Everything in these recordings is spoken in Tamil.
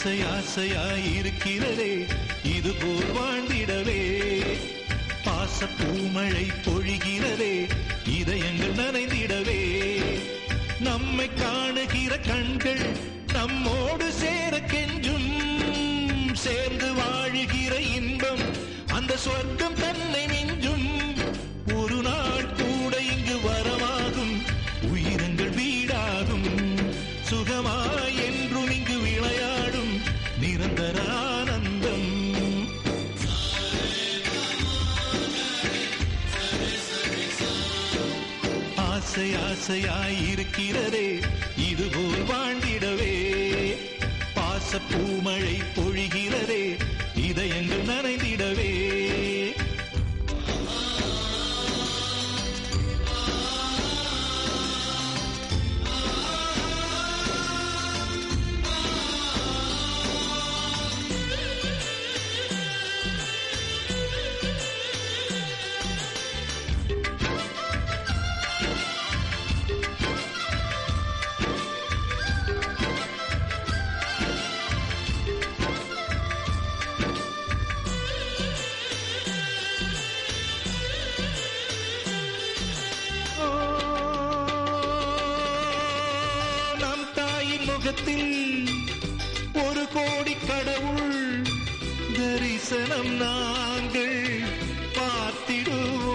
ஆசை ஆசையாய் இருக்கிறதே இது போல் வாழ்ந்திடவே பாச பூமழை பொழிகிறதே இதயங்கள் நனைந்திடவே நம்மை காணுகிற கண்கள் நம்மோடு சேர கெஞ்சும் சேர்ந்து வாழுகிற இன்பம் அந்த சொர்க்கம் தன்னை மிஞ்சும் ஒரு நாள் கூட இங்கு வரமாகும் உயிரங்கள் வீடாகும் சுகமாய் என்றும் இங்கு விளையாடும் நிரந்தர ஆனந்தம் ஆசை ஆசையாய் இருக்கிறதே இதுபோல் வாழ்ந்திடவே பாச பூமழை பொழிகிறதே இதயங்கள் நனைந்திடவே ஓ, நம் தாயின் முகத்தில் ஒரு கோடி கடவுள் தரிசனம் நாங்கள் பார்த்திடுவோம்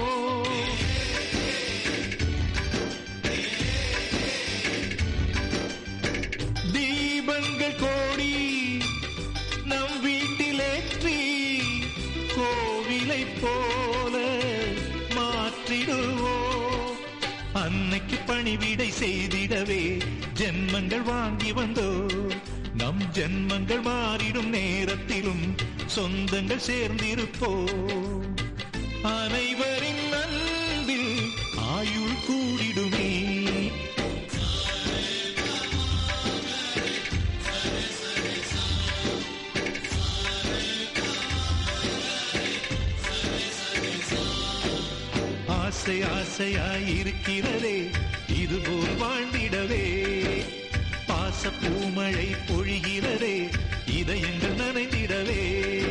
தீபங்கள் கோடி நம் வீட்டிலேற்றி கோவிலை போல மாற்றிடுவோம் அன்னைக்கு பணிவிடை செய்திடவே ஜென்மங்கள் வாங்கி வந்தோ நம் ஜென்மங்கள் மாறிடும் நேரத்திலும் சொந்தங்கள் சேர்ந்திருப்போ அனைவரின் அன்பில் ஆயுள் கூடிடுமே ஆசை ஆசையாய் இருக்கிறதே இதுபோல் வாழ்ந்திடவே பாச பூமழை பொழிகிறதே இதயங்கள் நனைந்திடவே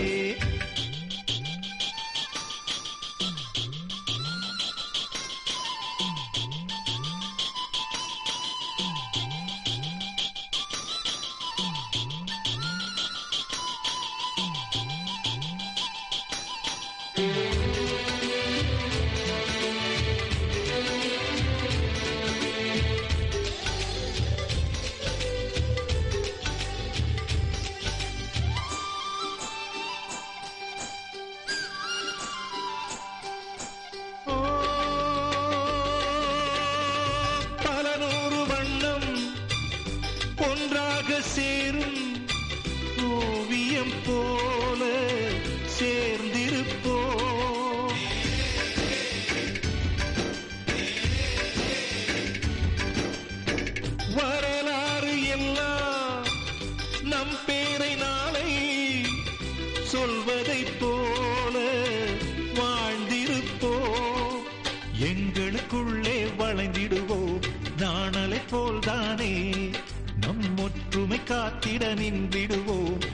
ஓ, பல நூறு வண்ணம் ஒன்றாக சேரும் ஓவியம் போல சேர்ந்திருப்போ வரலாறு எல்லாம் நம் பேரை நாளை சொல்வதைப் போல வாழ்ந்திருப்போம் எங்களுக்குள்ளே வளைந்திடுவோம் நாணலை போல்தானே நம் ஒற்றுமை காத்திட நின்றிடுவோம்